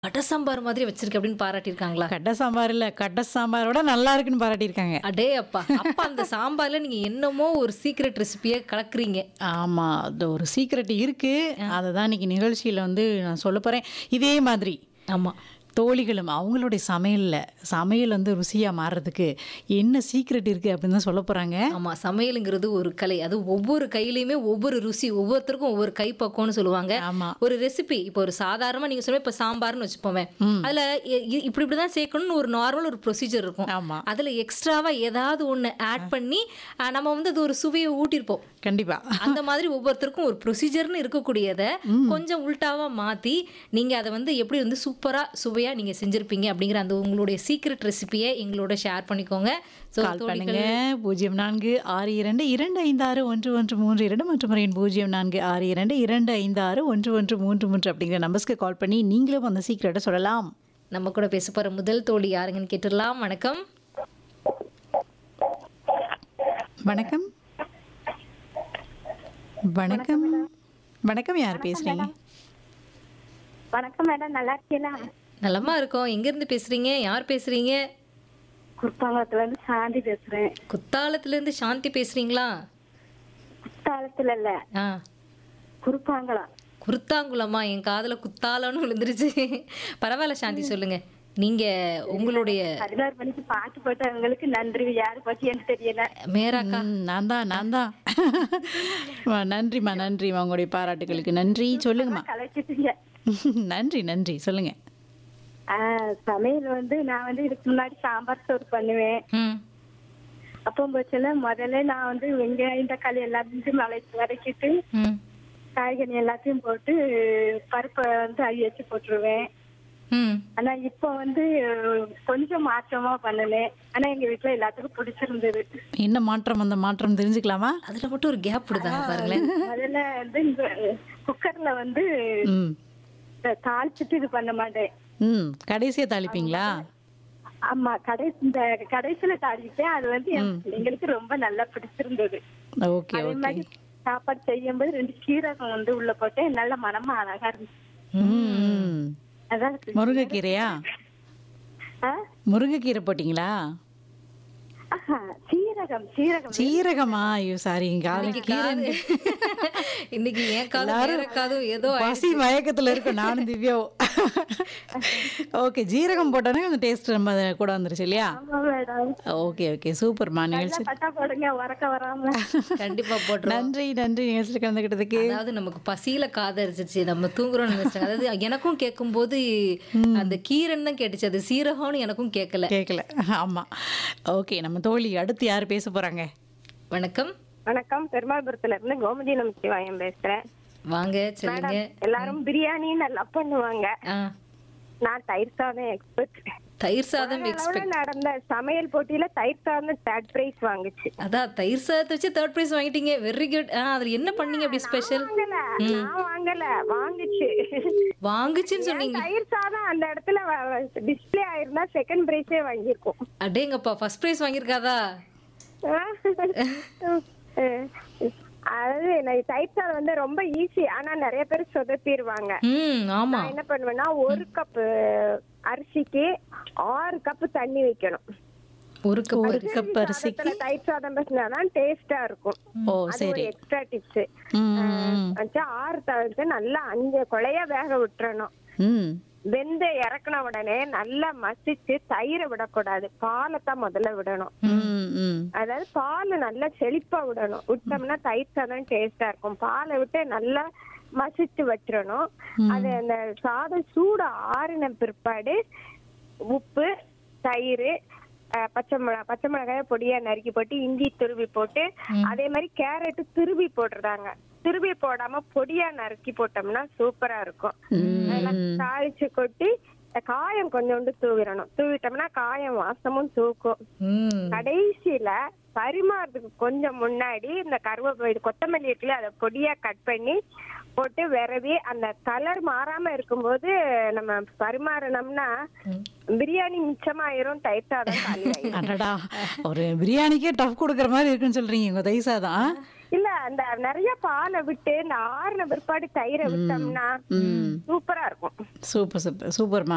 கடை சாம்பார் மாதிரி வச்சிருக்க அப்படின்னு பாராட்டியிருக்காங்களா கடை சாம்பார் இல்ல கடை சாம்பாரோட நல்லா இருக்குன்னு பாராட்டியிருக்காங்க அடே அப்பா அப்ப அந்த சாம்பார்ல நீங்க என்னமோ ஒரு சீக்ரெட் ரெசிபியை கலக்குறீங்க ஆமா அது ஒரு சீக்ரெட் இருக்கு அதை தான் இன்னைக்கு நிகழ்ச்சியில வந்து நான் சொல்ல போறேன் இதே மாதிரி ஆமா தோழிகளும் அவங்களுடைய சமையல்ல சமையல் வந்து ருசியா மாறுறதுக்கு என்ன சீக்ரெட் இருக்கு அப்படின்னு தான் சொல்ல போறாங்க ஆமா சமையலுங்கிறது ஒரு கலை அது ஒவ்வொரு கையிலயுமே ஒவ்வொரு ருசி ஒவ்வொருத்தருக்கும் ஒவ்வொரு கைப்பக்குவம்னு சொல்லுவாங்க ஆமா ஒரு ரெசிபி இப்போ ஒரு சாதாரணமா நீங்க சொன்ன இப்ப சாம்பார்னு வச்சுப்போமே அதுல இ- இ- இப்படி இப்படிதான் சேர்க்கணும்னு ஒரு நார்மல் ஒரு ப்ரொசீஜர் இருக்கும் ஆமா அதுல எக்ஸ்ட்ராவா ஏதாவது ஒண்ணு ஆட் பண்ணி அஹ், நம்ம வந்து அது ஒரு சுவையை ஊட்டியிருப்போம் கண்டிப்பா அந்த மாதிரி ஒவ்வொருத்தருக்கும் ஒரு ப்ரொசீஜர்னு இருக்கக்கூடியதை கொஞ்சம் உல்டாவா மாத்தி நீங்க அதை வந்து எப்படி வந்து சூப்பரா சுவையா நீங்க செஞ்சிருப்பீங்க அப்படிங்கிற அந்த உங்களுடைய சீக்ரெட் ரெசிபியை எங்களோட ஷேர் பண்ணிக்கோங்க ஸோ கால் பண்ணுங்க பூஜ்ஜியம் நான்கு ஆறு இரண்டு இரண்டு ஐந்து ஆறு ஒன்று ஒன்று மூன்று இரண்டு மற்றும் எண் பூஜ்ஜியம் நான்கு ஆறு இரண்டு இரண்டு ஐந்து ஆறு ஒன்று ஒன்று மூன்று மூன்று அப்படிங்கிற நம்பர்ஸ்க்கு கால் பண்ணி நீங்களும் அந்த சீக்கிரட்டை சொல்லலாம் நம்ம கூட பேச போற முதல் தோழி யாருங்கன்னு கேட்டுடலாம் வணக்கம் வணக்கம் வணக்கம் வணக்கம் யார் பேசுறீங்க வணக்கம் மேடம் நல்லா இருக்கீங்களா நலமா இருக்கோம் எங்க இருந்து பேசுறீங்க யார் பேசுறீங்க குற்பாங்கத்துல இருந்து சாந்தி பேசுறேன் குத்தாலத்துல இருந்து சாந்தி பேசுறீங்களா குத்தாலத்துல இல்ல ஆ குறுப்பாங்கலம் குருத்தாங்குளமா என் காதுல குத்தாலன்னு விழுந்துருச்சு பரவாயில்ல சாந்தி சொல்லுங்க நீங்க உங்களுடைய பதினாறு மணிக்கு பாட்டு போட்டவங்களுக்கு நன்றி யாரு பத்தி எனக்கு தெரியல மேராக்கா ம், நான் தான் நான் தான் வா, நன்றிம்மா நன்றிம்மா உங்களுடைய பாராட்டுகளுக்கு நன்றி சொல்லுங்கம்மா கலைச்சிட்டீங்க நன்றி நன்றி சொல்லுங்க ஆஹ், சமையல் வந்து நான் வந்து இதுக்கு முன்னாடி சாம்பார் சோறு பண்ணுவேன் ம் அப்போ போச்சுல முதல்ல நான் வந்து வெங்காயம் தக்காளி எல்லாத்தையும் வளை வதக்கிட்டு ம் காய்கறி எல்லாத்தையும் போட்டு பருப்பை வந்து அவியச்சு போட்டுருவேன் ம் ஆனா இப்போ வந்து கொஞ்சம் மாற்றமா பண்ணுனேன் ஆனா எங்க வீட்டுல எல்லாத்துக்கும் பிடிச்சிருந்தது என்ன மாற்றம் அந்த மாற்றம் தெரிஞ்சுக்கலாமா அதுல மட்டும் ஒரு கேப் விடுதாங்க பாருங்களேன் முதல்ல வந்து இந்த குக்கர்ல வந்து ம் இந்த தாளிச்சிட்டு இது பண்ண மாட்டேன் ம் கடைசியா தாளிப்பீங்களா ஆமா கடைசி இந்த கடைசியில தாளிப்பேன் அது வந்து என் பிள்ளைங்களுக்கு ரொம்ப நல்லா பிடிச்சிருந்தது ஓகே அதே ஓகே மாதிரி சாப்பாடு செய்யும்போது ரெண்டு சீரகம் வந்து உள்ள போட்டேன் நல்ல மனமா அழகா இருந்துச்சு ம் அதான் முருங்கைக்கீரையா ஆ? முருங்கைக்கீரை போட்டிங்களா ஆஹா, சீரகம் சீரகம் சீரகமா ஐயோ சாரி கால இன்னைக்கு கீரை காது இன்னைக்கு ஏன் காதும் வேற காதும் ஏதோ பசி மயக்கத்துல இருக்கு நானும் திவ்யாவும் ஓகே ஜீரகம் போட்டோன்னே அந்த டேஸ்ட் ரொம்ப கூட வந்துருச்சு இல்லையா ஆமா மேடம் ஓகே ஓகே சூப்பர்மா நிகழ்ச்சி பட்டா போடுங்க உறக்க வராம கண்டிப்பா போட்டுருவோம் நன்றி நன்றி நிகழ்ச்சியில் கலந்துக்கிட்டதுக்கு அதாவது நமக்கு பசியில காதரிச்சிச்சு நம்ம தூங்குறோம்னு நினைச்சாங்க அதாவது எனக்கும் கேட்கும்போது அந்த கீரைன்னு தான் கேட்டுச்சு அது சீரகம்னு எனக்கும் கேட்கல கேட்கல ஆமா ஓகே நம்ம தோழி அடுத்து யார் பேச போறாங்க வணக்கம் வணக்கம் பெருமாள்புரத்துல இருந்து கோமதி நமச்சிவாயம் பேசுறேன் வாங்க சொல்லுங்க எல்லாரும் பிரியாணி நல்லா பண்ணுவாங்க ஆ, நான் தயிர் சாதம் எக்ஸ்பர்ட் தயிர் சாதம் எக்ஸ்பெக்ட் நடந்த சமையல் போட்டியில தயிர் சாதம் தேர்ட் பிரைஸ் வாங்குச்சு அதான் தயிர் சாதத்தை வச்சு தேர்ட் பிரைஸ் வாங்கிட்டீங்க வெரி குட் அதுல என்ன பண்ணீங்க அப்படி ஸ்பெஷல் வாங்கல நான் வாங்கல வாங்குச்சு வாங்குச்சுன்னு சொன்னீங்க தயிர் சாதம் அந்த இடத்துல டிஸ்ப்ளே ஆயிருந்தா செகண்ட் பிரைஸே வாங்கியிருக்கோம் அடேங்கப்பா ஃபர்ஸ்ட் பிரைஸ் வாங்கியிருக்காதா அதாவது நான் தயிர் சாதம் வந்து ரொம்ப ஈஸி ஆனா நிறைய பேர் சொதப்பிடுவாங்க ம் ஆமா நான் என்ன பண்ணுவேன்னா ஒரு கப் அரிசிக்கு ஆறு கப் தண்ணி வைக்கணும் ஒரு கப் ஒரு கப் அரிசிக்கு சாதத்துல தயிர் சாதம் பேசினாதான் டேஸ்டா இருக்கும் ஓ அது ஒரு சரி எக்ஸ்ட்ரா டிப்ஸ் ம் வச்சு ஆறு தவிர்த்து நல்லா அஞ்சு கொலையா வேக விட்டுறணும் ம் வெந்து இறக்குன உடனே நல்லா மசிச்சு தயிரை விடக்கூடாது பாலை தான் முதல்ல விடணும் ம் ம் அதாவது பால் நல்லா செழிப்பா விடணும் விட்டோம்னா தயிர் சாதம் டேஸ்டா இருக்கும் பாலை விட்டு நல்லா மசிச்சு வச்சிடணும் அது அந்த சாதம் சூடு ஆறின பிற்பாடு உப்பு தயிர் பச்சை மிளகா பச்சை மிளகாய பொடியா நறுக்கி போட்டு இஞ்சி துருவி போட்டு அதே மாதிரி கேரட் துருவி போட்டுறாங்க துருவி போடாம பொடியா நறுக்கி போட்டோம்னா சூப்பரா இருக்கும் அதெல்லாம் தாளிச்சு கொட்டி காயம் கொஞ்சோண்டு தூவிடணும் தூவிட்டோம்னா காயம் வாசமும் தூக்கும் ம் கடைசியில பரிமாறதுக்கு கொஞ்சம் முன்னாடி இந்த கருவேப்பிலை இது கொத்தமல்லி இருக்குல்ல அதை பொடியா கட் பண்ணி போட்டு விரவி அந்த கலர் மாறாம இருக்கும்போது நம்ம பரிமாறினோம்னா பிரியாணி மிச்சமாயிரும் தயிர் சாதம் காலி ஆயிரும். அடடா ஒரு பிரியாணிக்கே டஃப் கொடுக்குற மாதிரி இருக்குன்னு சொல்றீங்க உங்க தயிர் சாதம் ஆ? இல்ல அந்த நிறைய பாலை விட்டு இந்த ஆறுன பிற்பாடு தயிரை விட்டோம்னா ம் சூப்பரா இருக்கும் சூப்பர் சூப்பர் சூப்பர்மா